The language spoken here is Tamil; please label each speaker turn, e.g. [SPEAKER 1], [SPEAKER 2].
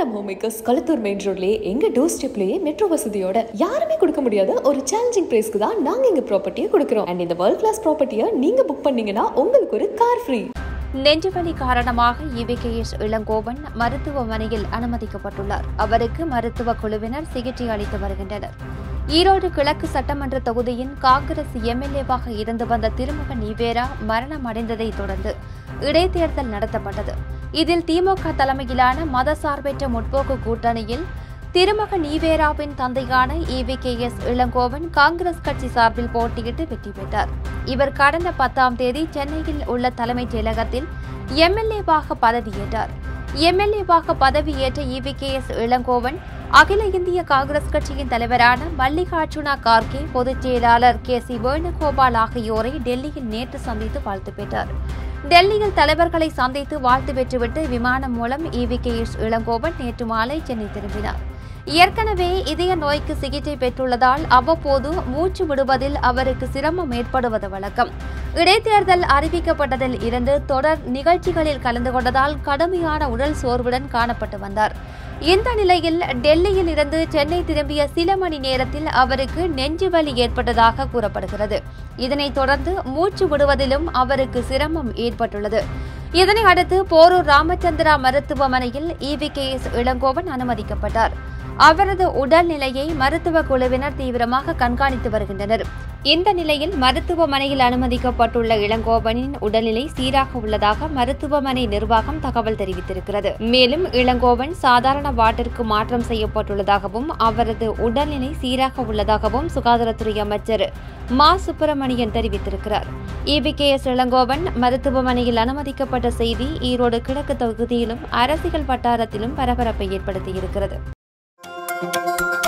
[SPEAKER 1] KRM home makers Kalathur main ரோட்லயே எங்க டோர் ஸ்டெப்லயே மெட்ரோ வசதியோட யாருமே கொடுக்க முடியாத ஒரு சேலஞ்சிங் பிரைஸ்க்கு தான் நாங்க எங்க ப்ராப்பர்ட்டியை கொடுக்குறோம் அண்ட் இந்த வேர்ல்ட் கிளாஸ் ப்ராப்பர்ட்டியை நீங்க புக் பண்ணீங்கன்னா உங்களுக்கு ஒரு கார் ஃப்ரீ
[SPEAKER 2] நெஞ்சுவலி காரணமாக இவிகேஎஸ் இளங்கோவன் மருத்துவமனையில் அனுமதிக்கப்பட்டுள்ளார் அவருக்கு மருத்துவ குழுவினர் சிகிச்சை அளித்து வருகின்றனர் ஈரோடு கிழக்கு சட்டமன்ற தொகுதியின் காங்கிரஸ் எம்எல்ஏவாக இருந்து வந்த திருமக நீவேரா மரணம் அடைந்ததை தொடர்ந்து இடைத்தேர்தல் நடத்தப்பட்டது இதில் திமுக தலைமையிலான மதசார்பற்ற முற்போக்கு கூட்டணியில் திருமக நீவேராவின் தந்தையான இவிகேஎஸ் இளங்கோவன் காங்கிரஸ் கட்சி சார்பில் போட்டியிட்டு வெற்றி பெற்றார் இவர் கடந்த பத்தாம் தேதி சென்னையில் உள்ள தலைமைச் செயலகத்தில் எம்எல்ஏவாக பதவியேற்றார் எம்எல்ஏவாக பதவியேற்ற இவிகேஎஸ் இளங்கோவன் அகில இந்திய காங்கிரஸ் கட்சியின் தலைவரான மல்லிகார்ஜுனா கார்கே பொதுச் செயலாளர் கே சி வேணுகோபால் ஆகியோரை டெல்லியில் நேற்று சந்தித்து வாழ்த்து பெற்றார் டெல்லியில் தலைவர்களை சந்தித்து வாழ்த்து பெற்றுவிட்டு விமானம் மூலம் இவிகேஎஸ் இளங்கோவன் நேற்று மாலை சென்னை திரும்பினார் ஏற்கனவே இதய நோய்க்கு சிகிச்சை பெற்றுள்ளதால் அவ்வப்போது மூச்சு விடுவதில் அவருக்கு சிரமம் ஏற்படுவது வழக்கம் இடைத்தேர்தல் அறிவிக்கப்பட்டதில் இருந்து தொடர் நிகழ்ச்சிகளில் கலந்து கொண்டதால் கடுமையான உடல் சோர்வுடன் காணப்பட்டு வந்தார் இந்த நிலையில் டெல்லியில் இருந்து சென்னை திரும்பிய சில மணி நேரத்தில் அவருக்கு நெஞ்சுவலி ஏற்பட்டதாக கூறப்படுகிறது இதனைத் தொடர்ந்து மூச்சு விடுவதிலும் அவருக்கு சிரமம் ஏற்பட்டுள்ளது இதனை அடுத்து போரூர் ராமச்சந்திரா மருத்துவமனையில் இவிகேஎஸ் இளங்கோவன் அனுமதிக்கப்பட்டார் அவரது உடல்நிலையை மருத்துவ குழுவினர் தீவிரமாக கண்காணித்து வருகின்றனர் இந்த நிலையில் மருத்துவமனையில் அனுமதிக்கப்பட்டுள்ள இளங்கோவனின் உடல்நிலை சீராக உள்ளதாக மருத்துவமனை நிர்வாகம் தகவல் தெரிவித்திருக்கிறது மேலும் இளங்கோவன் சாதாரண வார்டிற்கு மாற்றம் செய்யப்பட்டுள்ளதாகவும் அவரது உடல்நிலை சீராக உள்ளதாகவும் சுகாதாரத்துறை அமைச்சர் மா சுப்பிரமணியன் தெரிவித்திருக்கிறார் இபிகேஎஸ் இளங்கோவன் மருத்துவமனையில் அனுமதிக்கப்பட்ட செய்தி ஈரோடு கிழக்கு தொகுதியிலும் அரசியல் வட்டாரத்திலும் பரபரப்பை ஏற்படுத்தியிருக்கிறது